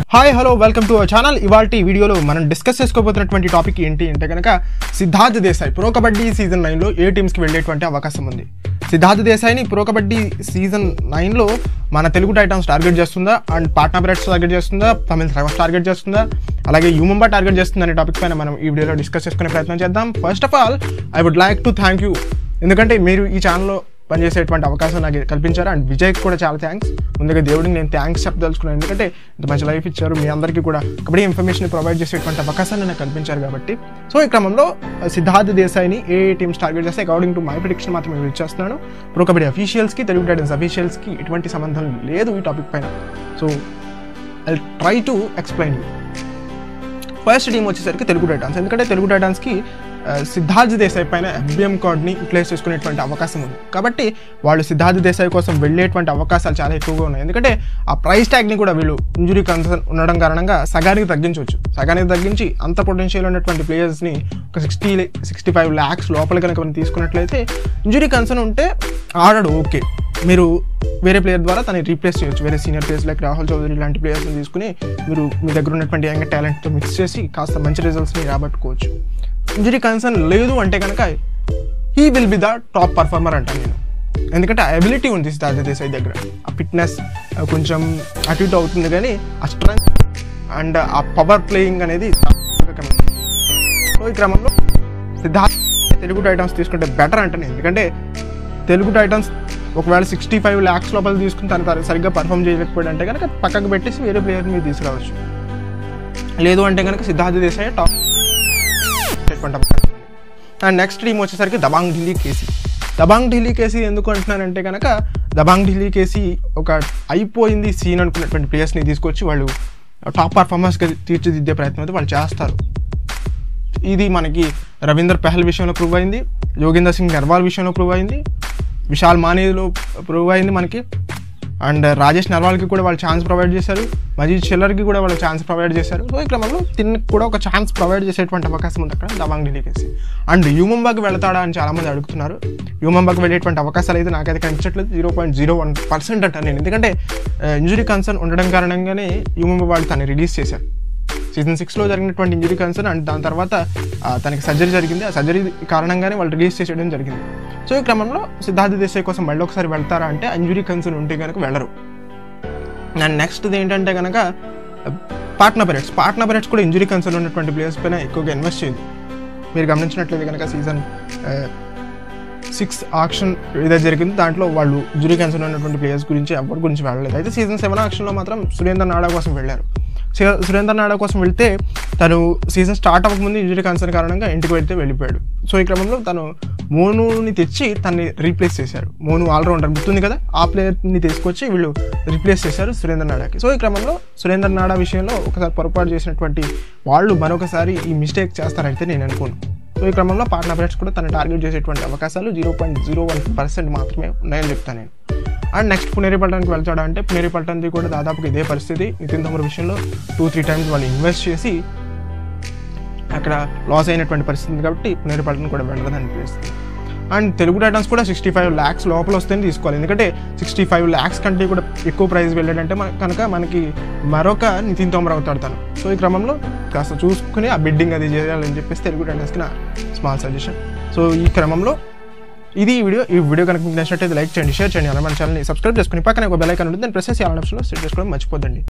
hi hello welcome to our channel ఇవాళ వీడియోలో మనం డిస్కస్ చేసుకోబోతున్నటువంటి టాపిక్ ఏంటి అంటే కనుక సిద్ధార్థ్ దేశాయ్ ప్రో కబడ్డీ సీజన్ నైన్లో ఏ టీమ్స్కి వెళ్ళేటువంటి అవకాశం ఉంది సిద్ధార్థ్ దేశాయ్ని ప్రో కబడ్డీ సీజన్ నైన్లో మన తెలుగు టైటన్స్ టార్గెట్ చేస్తుందా అండ్ పాట్నా పైరట్స్ టార్గెట్ చేస్తుందా తమిళ రైవల్స్ టార్గెట్ చేస్తుందా అలాగే యూమంబా టార్గెట్ చేస్తుందా అనే టాపిక్ పైన మనం ఈ వీడియోలో డిస్కస్ చేసుకునే ప్రయత్నం చేద్దాం first of all I would like to thank you ఎందుకంటే మీరు ఈ ఛానల్లో పనిచేసేటువంటి అవకాశం నాకు కల్పించారు అండ్ విజయ్కి కూడా చాలా థ్యాంక్స్ ముందుగా దేవుడికి నేను థ్యాంక్స్ చెప్పదలుచుకున్నాను ఎందుకంటే ఇంత మంచి లైఫ్ ఇచ్చారు మీ అందరికీ కూడా కబడ్డీ ఇన్ఫర్మేషన్ ప్రొవైడ్ చేసేటువంటి అవకాశాన్ని నాకు కల్పించారు కాబట్టి సో ఈ క్రమంలో సిద్ధార్థ్ దేశాయ్ని ఏ టీమ్స్ టార్గెట్ చేస్తే అకార్డింగ్ టు మై ప్రిడిక్షన్ మాత్రం నేను ఇచ్చేస్తున్నాను ప్రో కబడ్డీ అఫీషియల్స్కి తెలుగు టైటన్స్ అఫీషియల్స్కి ఎటువంటి సంబంధం లేదు ఈ టాపిక్ పైన so I try to explain you first team వచ్చేసరికి తెలుగు టైటాన్స్ ఎందుకంటే తెలుగు టైటాన్స్కి ఆ, సిద్ధార్థ్ దేశాయ్ పైన ఎఫ్బిఎం కార్డ్ని యూటిలైజ్ చేసుకునేటువంటి అవకాశం ఉంది కాబట్టి వాళ్ళు సిద్ధార్థ్ దేశాయ్ కోసం వెళ్ళేటువంటి అవకాశాలు చాలా ఎక్కువగా ఉన్నాయి ఎందుకంటే ఆ ప్రైస్ ట్యాగ్ని కూడా వీళ్ళు ఇంజురీ కన్సర్న్ ఉండడం కారణంగా సగానికి తగ్గించవచ్చు సగానికి తగ్గించి అంత పొటెన్షియల్ ఉన్నటువంటి ప్లేయర్స్ని ఒక సిక్స్టీ సిక్స్టీ ఫైవ్ ల్యాక్స్ లోపల కనుక మనం తీసుకున్నట్లయితే ఇంజురీ కన్సర్న్ ఉంటే ఆడాడు ఓకే మీరు వేరే ప్లేయర్ ద్వారా తనని రీప్లేస్ చేయొచ్చు వేరే senior players like Rahul Chaudhary లాంటి ప్లేయర్స్ని తీసుకుని మీరు మీ దగ్గర ఉన్నటువంటి యంగ్ టాలెంట్తో మిక్స్ చేసి కాస్త మంచి రిజల్ట్స్ని రాబట్టుకోవచ్చు ఇంజరీ కన్సర్న్ లేదు అంటే కనుక he will be the top performer అంటాను నేను ఎందుకంటే ఆ ఎబిలిటీ ఉంది సిద్ధార్థ దేశాయ్ దగ్గర ఆ ఫిట్నెస్ కొంచెం అటు ఇటు అవుతుంది కానీ ఆ స్ట్రెంగ్త్ అండ్ ఆ పవర్ ప్లేయింగ్ అనేది సో ఈ క్రమంలో సిద్ధార్థ్ తెలుగు టైటన్స్ తీసుకుంటే బెటర్ అంటాను ఎందుకంటే తెలుగు టైటన్స్ ఒకవేళ సిక్స్టీ ఫైవ్ ల్యాక్స్ లోపల తీసుకుని తను తను సరిగ్గా పర్ఫామ్ చేయలేకపోయాడు అంటే కనుక పక్కకు పెట్టేసి వేరే ప్లేయర్ మీరు తీసుకురావచ్చు లేదు అంటే కనుక Siddharth Desai top and next team వచ్చేసరికి దబాంగ్ ఢిల్లీ కేసీ దబాంగ్ ఢిల్లీ కేసీ ఎందుకు అంటున్నానంటే కనుక దబాంగ్ ఢిల్లీ కేసీ ఒక అయిపోయింది సీన్ అనుకున్నటువంటి ప్లేయర్స్ని తీసుకొచ్చి వాళ్ళు టాప్ పర్ఫార్మెన్స్గా తీర్చిదిద్దే ప్రయత్నం అయితే వాళ్ళు చేస్తారు ఇది మనకి రవీందర్ పెహల్ విషయంలో ప్రూవ్ అయింది యోగేందర్ సింగ్ నర్వాల్ విషయంలో ప్రూవ్ అయింది విశాల్ మానేలో ప్రూవ్ అయింది మనకి అండ్ రాజేష్ నర్వాల్కి కూడా వాళ్ళు ఛాన్స్ ప్రొవైడ్ చేశారు మజీద్ చిల్లర్కి కూడా వాళ్ళు ఛాన్స్ ప్రొవైడ్ చేశారు సో ఈ క్రమంలో తిన్నికి కూడా ఒక ఛాన్స్ ప్రొవైడ్ చేసేటువంటి అవకాశం ఉంది అక్కడ దబాంగ్ ఢిల్లీకేసి అండ్ యూమంబాకి వెళతాడా అని చాలామంది అడుగుతున్నారు యూమంబాకి వెళ్ళేటువంటి అవకాశాలు అయితే నాకైతే కనిపించట్లేదు zero point zero one percent అంటాను నేను ఎందుకంటే ఇంజురీ కన్సర్న్ ఉండడం కారణంగానే యూమంబా వాళ్ళు తను రిలీజ్ చేశారు సీజన్ సిక్స్లో జరిగినటువంటి ఇంజరీ కన్సర్న్ అండ్ దాని తర్వాత ఆ, తనకి సర్జరీ జరిగింది ఆ సర్జరీ కారణంగానే వాళ్ళు రిలీజ్ చేసేయడం జరిగింది సో ఈ క్రమంలో సిద్ధార్థ దేశాయ్ కోసం మళ్ళీ ఒకసారి వెళ్తారా అంటే ఇంజురీ కన్సర్న్ ఉంటే కనుక వెళ్ళరు అండ్ నెక్స్ట్ ఏంటంటే కనుక పాట్నా పైరట్స్ పాట్నా పైరట్స్ కూడా ఇంజురీ కన్సర్న్ ఉన్నటువంటి ప్లేయర్స్ పైన ఎక్కువగా ఇన్వెస్ట్ చేయదు మీరు గమనించినట్లయితే కనుక సీజన్ సిక్స్ ఆక్షన్ ఏదైతే జరిగింది దాంట్లో వాళ్ళు ఇంజురీ కన్సర్న్ ఉన్నటువంటి ప్లేయర్స్ గురించి ఎవరి గురించి వెళ్ళలేదు అయితే సీజన్ సెవెన్ ఆక్షన్లో మాత్రం సురేందర్ నాడా కోసం వెళ్ళారు సు- సురేందర్ నాడా కోసం వెళ్తే తను సీజన్ స్టార్ట్ అవ్వకముందు ఇంజురీ కన్సర్న్ కారణంగా ఇంటికి వెళ్తే వెళ్ళిపోయాడు సో ఈ క్రమంలో తను మోనుని తెచ్చి తన్ని రీప్లేస్ చేశారు మోను ఆల్రౌండర్ గుర్తుంది కదా ఆ ప్లేయర్ని తీసుకొచ్చి వీళ్ళు రీప్లేస్ చేశారు సురేందర్ నాడాకి సో ఈ క్రమంలో సురేందర్ నాడా విషయంలో ఒకసారి పొరపాటు చేసినటువంటి వాళ్ళు మరొకసారి ఈ మిస్టేక్ చేస్తారైతే నేను అనుకోను సో ఈ క్రమంలో పాట్నా పైరట్స్ కూడా తను టార్గెట్ చేసేటువంటి అవకాశాలు zero point zero one percent మాత్రమే ఉన్నాయని చెప్తాను నేను అండ్ నెక్స్ట్ పునేరి పట్టణానికి వెళ్తాడా అంటే పునేరి పట్టణది కూడా దాదాపుగా ఇదే పరిస్థితి నితిన్ తమర్ విషయంలో టూ త్రీ టైమ్స్ వాళ్ళు ఇన్వెస్ట్ చేసి అక్కడ లాస్ అయినటువంటి పరిస్థితి ఉంది కాబట్టి పునేరి పట్టణం కూడా వెళ్ళదని అనిపిస్తుంది అండ్ తెలుగు టైటన్స్ కూడా సిక్స్టీ ఫైవ్ ల్యాక్స్ లోపల వస్తేనే తీసుకోవాలి ఎందుకంటే సిక్స్టీ ఫైవ్ ల్యాక్స్ కంటే కూడా ఎక్కువ ప్రైస్ వెళ్ళాడంటే మన కనుక మనకి మరొక నితిన్ తోమర్ అవుతాడు తను సో ఈ క్రమంలో కాస్త చూసుకుని ఆ బిడ్డింగ్ అది చేయాలని చెప్పేసి తెలుగు టైటన్స్కి నా స్మాల్ సజెషన్ సో ఈ క్రమంలో ఇది ఈ వీడియో ఈ వీడియో కనుక మీకు నచ్చినట్టయితే లైక్ చేయండి షేర్ చేయండి అలా మన ఛానల్ని సబ్స్క్రైబ్ చేసుకుని పక్కన ఒక బెల్ ఐకాన్ ఉంటుంది దాన్ని ప్రెస్ చేసి ఆల్ ఆప్షన్లో సెట్ చేసుకోవడం మర్చిపోద్దండి